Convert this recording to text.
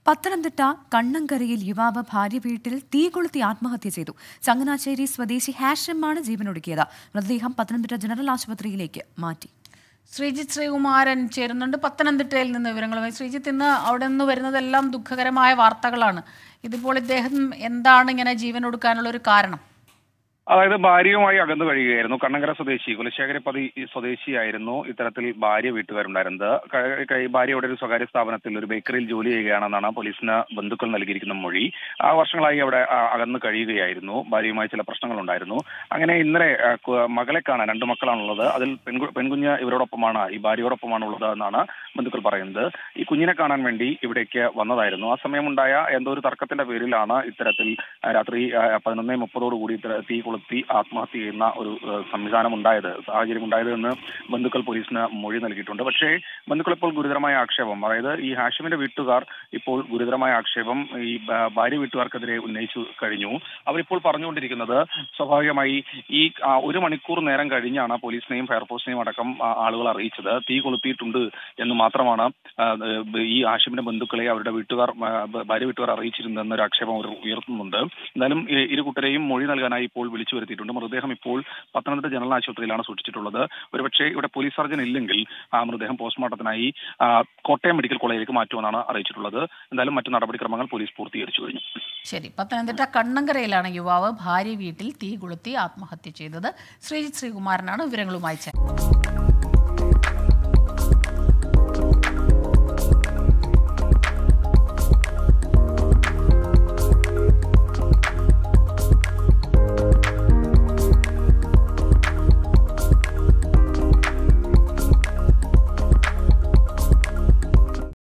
പത്തനംതിട്ട കണ്ണങ്കരയിൽ യുവാവ് ഭാര്യ വീട്ടിൽ തീ കൊളുത്തി ആത്മഹത്യ ചെയ്തു ചങ്ങനാശ്ശേരി സ്വദേശി ഹാഷിമാണ് ജീവനൊടുക്കിയത് മൃതദേഹം പത്തനംതിട്ട ജനറൽ ആശുപത്രിയിലേക്ക് മാറ്റി ശ്രീജിത്ത് ശ്രീകുമാരൻ ചേരുന്നുണ്ട് പത്തനംതിട്ടയിൽ നിന്ന് വിവരങ്ങളുമായി ശ്രീജിത്ത് ഇന്ന് അവിടെ നിന്ന് വരുന്നതെല്ലാം ദുഃഖകരമായ വാർത്തകളാണ് ഇതിപ്പോൾ ഇദ്ദേഹം എന്താണ് ഇങ്ങനെ ജീവൻ ഒടുക്കാനുള്ള ഒരു കാരണം അതായത് ഭാര്യയുമായി അകന്നു കഴിയുകയായിരുന്നു കണ്ണങ്കര സ്വദേശി കുലശേഖരപ്പതി സ്വദേശിയായിരുന്നു ഇത്തരത്തിൽ ഭാര്യ വീട്ടുകാരുണ്ടായിരുന്നത് ക- ക- ഭാര്യ ഇവിടെ ഒരു സ്വകാര്യ സ്ഥാപനത്തിൽ ഒരു ബേക്കറിയിൽ ജോലി ചെയ്യുകയാണെന്നാണ് പോലീസിന് ബന്ധുക്കൾ നൽകിയിരിക്കുന്ന മൊഴി ആ വർഷങ്ങളായി അവിടെ ആ, അകന്നു കഴിയുകയായിരുന്നു ഭാര്യയുമായി ചില പ്രശ്നങ്ങളുണ്ടായിരുന്നു അങ്ങനെ ഇന്നലെ ആ, കു- മകളെ കാണാൻ രണ്ട് മക്കളാണുള്ളത് അതിൽ പെൺകു പെൺകുഞ്ഞ് ഇവരോടൊപ്പമാണ് ഈ ഭാര്യയോടൊപ്പമാണ് ഉള്ളത് എന്നാണ് ബന്ധുക്കൾ പറയുന്നത് ഈ കുഞ്ഞിനെ കാണാൻ വേണ്ടി ഇവിടേക്ക് വന്നതായിരുന്നു ആ സമയമുണ്ടായ എന്തോ ഒരു തർക്കത്തിന്റെ പേരിലാണ് ഇത്തരത്തിൽ ആ, രാത്രി പതിനൊന്നേ മുപ്പതോടുകൂടി ഇത്തര- തീ കൊളുത്തി ആത്മഹത്യ ചെയ്യുന്ന ഒരു ആ, സംവിധാനം ഉണ്ടായത് സാഹചര്യം ഉണ്ടായത് എന്ന് ബന്ധുക്കൾ പോലീസിന് മൊഴി നൽകിയിട്ടുണ്ട് പക്ഷേ ബന്ധുക്കൾ ഇപ്പോൾ ഗുരുതരമായ ആക്ഷേപം അതായത് ഈ ഹാഷിമിന്റെ വീട്ടുകാർ ഇപ്പോൾ ഗുരുതരമായ ആക്ഷേപം ഈ ഭ- ഭാര്യ വീട്ടുകാർക്കെതിരെ ഉന്നയിച്ചു കഴിഞ്ഞു അവരിപ്പോൾ പറഞ്ഞുകൊണ്ടിരിക്കുന്നത് സ്വാഭാവികമായി ഈ ആ, ഒരു മണിക്കൂർ നേരം കഴിഞ്ഞാണ് പോലീസിനെയും ഫയർഫോഴ്സിനെയും അടക്കം ആ, ആളുകൾ അറിയിച്ചത് തീ കൊളുത്തിയിട്ടുണ്ട് എന്ന് മാത്രമാണ് ആ, ഏഹ്, ഈ ഹാഷിമിന്റെ ബന്ധുക്കളെ അവരുടെ വീട്ടുകാർ ആ, ഭ- ഭാര്യ വീട്ടുകാർ അറിയിച്ചിരുന്നെന്നൊരു ആക്ഷേപം അവർ ഉയർത്തുന്നുണ്ട് എന്തായാലും ഈ ഇരു കൂട്ടരെയും മൊഴി നൽകാനായി ഇപ്പോൾ വിളിച്ചു വരുത്തിയിട്ടുണ്ട് മൃതദേഹം ഇപ്പോൾ പത്തനംതിട്ട ജനറൽ ആശുപത്രിയിലാണ് സൂക്ഷിച്ചിട്ടുള്ളത് ഒരുപക്ഷെ ഇവിടെ പോലീസ് സർജൻ ഇല്ലെങ്കിൽ ആ മൃതദേഹം പോസ്റ്റ്മോർട്ടത്തിനായി ആ, കോട്ടയം മെഡിക്കൽ കോളേജിലേക്ക് മാറ്റുമെന്നാണ് അറിയിച്ചിട്ടുള്ളത് എന്തായാലും മറ്റു നടപടിക്രമങ്ങൾ പോലീസ് പൂർത്തീകരിച്ചു കഴിഞ്ഞു ശരി പത്തനംതിട്ട കണ്ണങ്കരയിലാണ് യുവാവ് ഭാര്യ വീട്ടിൽ തീ കൊളുത്തി ആത്മഹത്യ ചെയ്തത് ശ്രീജിത്ത് ശ്രീകുമാരനാണ് വിവരങ്ങളുമായി ചേർന്നത്